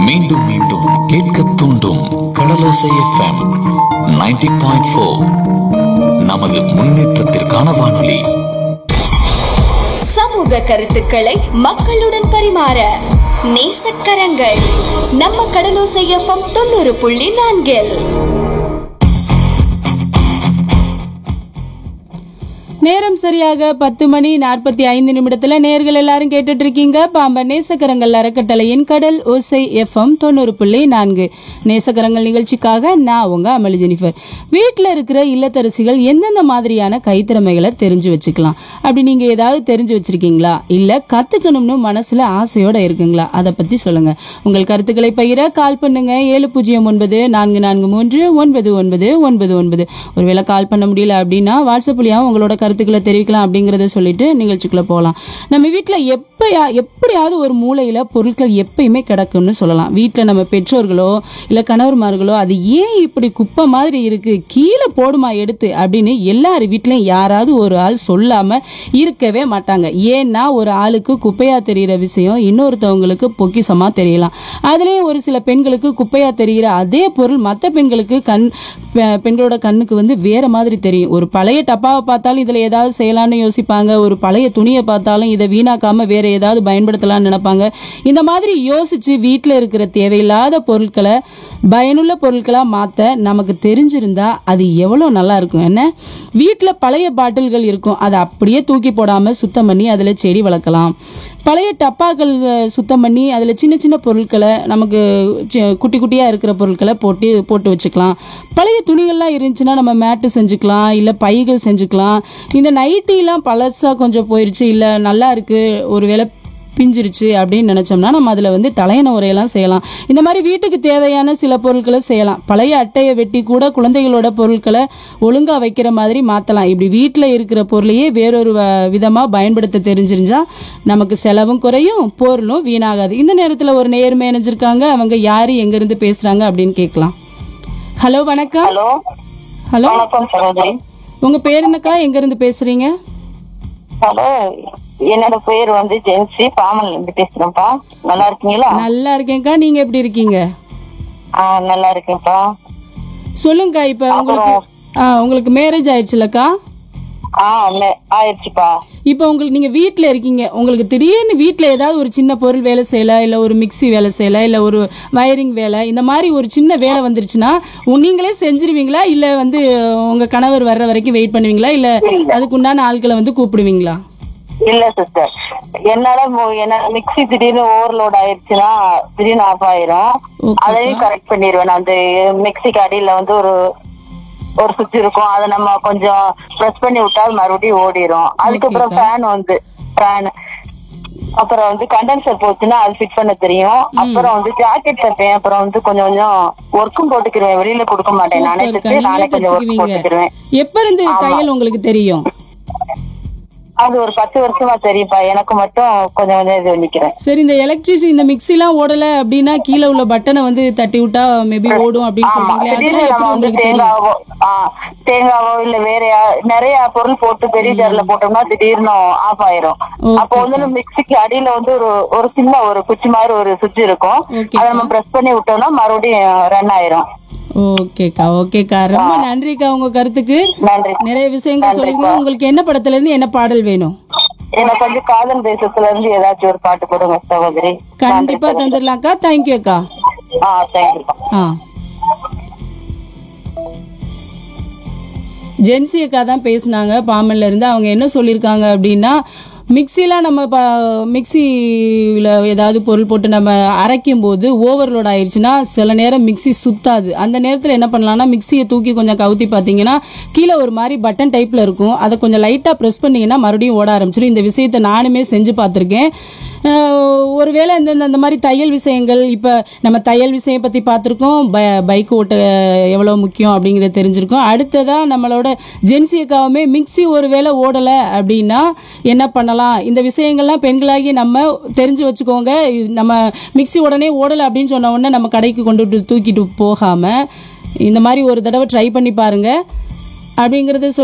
மீண்டும் மீண்டும் கேட்க தூண்டும் கடலோசை எஃப்எம் 90.4 பாயிண்ட் ஃபோர் நமது முன்னேற்றத்திற்கான வானொலி சமூக கருத்துக்களை மக்களுடன் பரிமாற நேசக்கரங்கள் நம்ம கடலோசை எஃப்எம் தொண்ணூறு புள்ளி நான்கில் நேரம் சரியாக பத்து மணி நாற்பத்தி ஐந்து நிமிடத்துல நேர்கள் எல்லாரும் கேட்டுட்டு இருக்கீங்க பாம்பன் நேசக்கரங்கள் அறக்கட்டளையின் கடல் ஓசை எஃப்எம் தொண்ணூறு புள்ளி நான்கு நேசக்கரங்கள் நிகழ்ச்சிக்காக நான் உங்க அமளி ஜெனிஃபர் வீட்டில் இருக்கிற இல்லத்தரசிகள் எந்தெந்த மாதிரியான கைத்திறமைகளை தெரிஞ்சு வச்சுக்கலாம் அப்படி நீங்க ஏதாவது தெரிஞ்சு வச்சிருக்கீங்களா இல்ல கத்துக்கணும்னு மனசுல ஆசையோட இருக்குங்களா அதை பத்தி சொல்லுங்க உங்கள் கருத்துக்களை பகிர கால் பண்ணுங்க ஏழு பூஜ்ஜியம் ஒன்பது நான்கு நான்கு மூன்று ஒன்பது ஒன்பது ஒன்பது ஒன்பது ஒருவேளை கால் பண்ண முடியல அப்படின்னா வாட்ஸ்அப்லயாவும் உங்களோட கருத்துக்களை தெரிவிக்கலாம் அப்படிங்கறத சொல்லிட்டு நிகழ்ச்சிக்குள்ள போகலாம் நம்ம வீட்டில் எப்பயா எப்படியாவது ஒரு மூலையில பொருட்கள் எப்பயுமே கிடக்கும்னு சொல்லலாம் வீட்டில் நம்ம பெற்றோர்களோ இல்லை கணவர்மார்களோ அது ஏன் இப்படி குப்பை மாதிரி இருக்கு கீழே போடுமா எடுத்து அப்படின்னு எல்லார் வீட்லயும் யாராவது ஒரு ஆள் சொல்லாம இருக்கவே மாட்டாங்க ஏன்னா ஒரு ஆளுக்கு குப்பையா தெரியிற விஷயம் இன்னொருத்தவங்களுக்கு பொக்கிசமா தெரியலாம் அதுலயும் ஒரு சில பெண்களுக்கு குப்பையா தெரிகிற அதே பொருள் மற்ற பெண்களுக்கு கண் பெ- பெண்களோட கண்ணுக்கு வந்து வேற மாதிரி தெரியும் ஒரு பழைய டப்பாவை பார்த்தாலும் இதுல ஏதாவது செய்யலாம்னு யோசிப்பாங்க ஒரு பழைய துணியை பார்த்தாலும் இதை வீணாக்காம வேற ஏதாவது பயன்படுத்தலாம்னு நினைப்பாங்க இந்த மாதிரி யோசிச்சு வீட்டில் இருக்கிற தேவையில்லாத பொருட்களை பயனுள்ள பொருட்களா மாத்த நமக்கு தெரிஞ்சிருந்தா அது எவ்வளோ நல்லா இருக்கும் என்ன வீட்டில் பழைய பாட்டில்கள் இருக்கும் அதை அப்படியே தூக்கி போடாம சுத்தம் பண்ணி அதுல செடி வளர்க்கலாம் பழைய டப்பாக்கள் அஹ், சுத்தம் பண்ணி அதில் சின்ன சின்ன பொருட்களை நமக்கு சி- குட்டி குட்டியாக இருக்கிற பொருட்களை போட்டு போட்டு வச்சுக்கலாம் பழைய துணிகள்லாம் இருந்துச்சுன்னா நம்ம மேட்டு செஞ்சுக்கலாம் இல்லை பைகள் செஞ்சுக்கலாம் இந்த நைட்டிலாம் பழசாக கொஞ்சம் போயிருச்சு இல்லை நல்லா இருக்குது ஒருவேளை பிஞ்சிருச்சு அப்படின்னு நினச்சோம்னா நம்ம அதில் வந்து தலையணை உரையெல்லாம் செய்யலாம் இந்த மாதிரி வீட்டுக்கு தேவையான சில பொருட்களை செய்யலாம் பழைய அட்டையை வெட்டி கூட குழந்தைகளோட பொருட்களை ஒழுங்காக வைக்கிற மாதிரி மாற்றலாம் இப்படி வீட்டில் இருக்கிற பொருளையே வேறொரு விதமாக பயன்படுத்த தெரிஞ்சிருந்தா நமக்கு செலவும் குறையும் பொருளும் வீணாகாது இந்த நேரத்தில் ஒரு நேர்மை இணைஞ்சிருக்காங்க அவங்க யார் எங்கேருந்து பேசுகிறாங்க அப்படின்னு கேட்கலாம் ஹலோ வணக்கம் ஹலோ ஹலோ வணக்கம் சகோதரி உங்கள் பேர் என்னக்கா எங்கேருந்து பேசுகிறீங்க ஹலோ என்னோட பேர் வந்து ஜென்சி பாமன்ல இருந்து பேசுறேன்ப்பா நல்லா இருக்கீங்களா நல்லா இருக்கேன்க்கா நீங்கள் எப்படி இருக்கீங்க ஆ நல்லா இருக்கேன்ப்பா சொல்லுங்கக்கா இப்போ உங்களுக்கு ஆ உங்களுக்கு மேரேஜ் ஆயிடுச்சுலக்கா ஆ மே- ஆயிடுச்சுப்பா இப்போ உங்களுக்கு நீங்கள் வீட்டில் இருக்கீங்க உங்களுக்கு திடீர்னு வீட்டில் ஏதாவது ஒரு சின்ன பொருள் வேலை செய்யல இல்லை ஒரு மிக்ஸி வேலை செய்யல இல்லை ஒரு வயரிங் வேலை இந்த மாதிரி ஒரு சின்ன வேலை வந்துருச்சுன்னா உ- நீங்களே செஞ்சிருவீங்களா இல்லை வந்து உங்கள் கணவர் வர்ற வரைக்கும் வெயிட் பண்ணுவீங்களா இல்லை அதுக்கு உண்டான ஆட்களை வந்து கூப்பிடுவீங்களா இல்ல சிஸ்டர் என்னால மு- என்ன மிக்ஸி திடீர்னு ஓவர்லோட் ஆயிடுச்சுன்னா திடீர்னு ஆஃப் ஆயிரும் Okay. அதையும் கரெக்ட் பண்ணிடுவேன் நான் அந்த மிக்ஸிக்கு அடியில வந்து ஒரு ஒரு சுவிட்ச் இருக்கும் அதை நம்ம கொஞ்சம் ப்ரெஸ் பண்ணி விட்டா அது மறுபடியும் ஓடிரும் அதுக்கப்புறம் ஃபேன் வந்து ஃபேன் அப்புறம் வந்து கண்டென்சர் போச்சுன்னா அது ஃபிட் பண்ண தெரியும் அப்புறம் வந்து ஜாக்கெட் தைப்பேன் அப்புறம் வந்து கொஞ்சம் கொஞ்சம் ஒர்க்கும் போட்டுக்கிருவேன் வெளியில கொடுக்க மாட்டேன் நானே சூப்பர்க்கா, தைச்சு நானே நீங்களே கொஞ்சம் ஒர்க் தச்சுக்குவீங்க போட்டுக்கிருவேன் எப்போ இருந்து தையல் உங்களுக்கு தெரியும் அது ஒரு பத்து வருஷமா தெரியும்ப்பா எனக்கு மட்டும் கொஞ்சம் கொஞ்சம் இது பண்ணிக்கிறேன் சரி இந்த எலக்ட்ரிசி இந்த மிக்ஸிலாம் ஓடலை அப்படின்னா கீழே உள்ள பட்டனை வந்து தட்டி விட்டா மேபி ஓடும் அப்படின்னு ஆமா சொல்றீங்களே திடீர்னு அதெல்லாம் நம்ம எப்படி வந்து உங்களுக்கு தெரியும் தேங்காவோ ஆ, தேங்காவோ இல்ல வேற யா- நிறைய பொருள் போட்டு பெரிய ஜார்ல போட்டோம்னா திடீர்னு ஆஃப் ஆயிரும் Okay. அப்போ வந்து நம்ம மிக்ஸிக்கு அடியில வந்து ஒரு ஒரு சின்ன ஒரு குச்சி மாதிரி ஒரு சுவிட்ச் இருக்கும் Okay. அதை நம்ம பிரஸ் பண்ணி விட்டோம்னா மறுபடியும் ரன் ஆயிரும் ஓகேக்கா ஓகேக்கா ரொம்ப நன்றிக்கா உங்க கருத்துக்கு நன்றி நிறைய விஷயங்கள் சொல்லிங்க உங்களுக்கு என்ன படத்துல இருந்து என்ன பாடல் வேணும் எனக்கு வந்து காதல் தேசத்துல இருந்து ஏதாச்சும் ஒரு பாட்டு போடுங்க சகோதரி கண்டிப்பா தந்துடலாம்க்கா தேங்க்யூ அக்கா ஆ தேங்க்யூ ஆ ஜென்சி அக்கா தான் பேசுனாங்க பாமன்ல இருந்து அவங்க என்ன சொல்லியிருக்காங்க அப்படின்னா மிக்சிலாம் நம்ம ப மிக்சியில் ஏதாவது பொருள் போட்டு நம்ம அரைக்கும் போது ஓவர்லோட் ஆயிடுச்சுன்னா சில நேரம் மிக்ஸி சுத்தாது அந்த நேரத்தில் என்ன பண்ணலாம்னா மிக்சியை தூக்கி கொஞ்சம் கவுத்தி பார்த்தீங்கன்னா கீழே ஒரு மாதிரி பட்டன் டைப்பில் இருக்கும் அதை கொஞ்சம் லைட்டாக ப்ரெஸ் பண்ணிங்கன்னா மறுபடியும் ஓட ஆரம்பிச்சிடும் இந்த விஷயத்தை நானுமே செஞ்சு பார்த்துருக்கேன் அஹ் ஒருவேளை இந்த இந்த- இந்த மாதிரி தையல் விஷயங்கள் இப்போ நம்ம தையல் விஷயம் பற்றி பார்த்துருக்கோம் ப பைக் ஓட்ட எவ்வளோ முக்கியம் அப்படிங்கிறத தெரிஞ்சிருக்கோம் அடுத்ததாக நம்மளோட ஜென்சி அக்காவுமே மிக்ஸி ஒருவேளை ஓடலை அப்படின்னா என்ன பண்ணலாம் இந்த விஷயங்கள்லாம் பெண்களாகி நம்ம தெரிஞ்சு வச்சுக்கோங்க இது நம்ம மிக்ஸி உடனே ஓடலை அப்படின்னு சொன்ன உடனே நம்ம கடைக்கு கொண்டு தூக்கிட்டு போகாமல் இந்த மாதிரி ஒரு தடவை ட்ரை பண்ணி பாருங்க அப்படிங்கிறத சொல்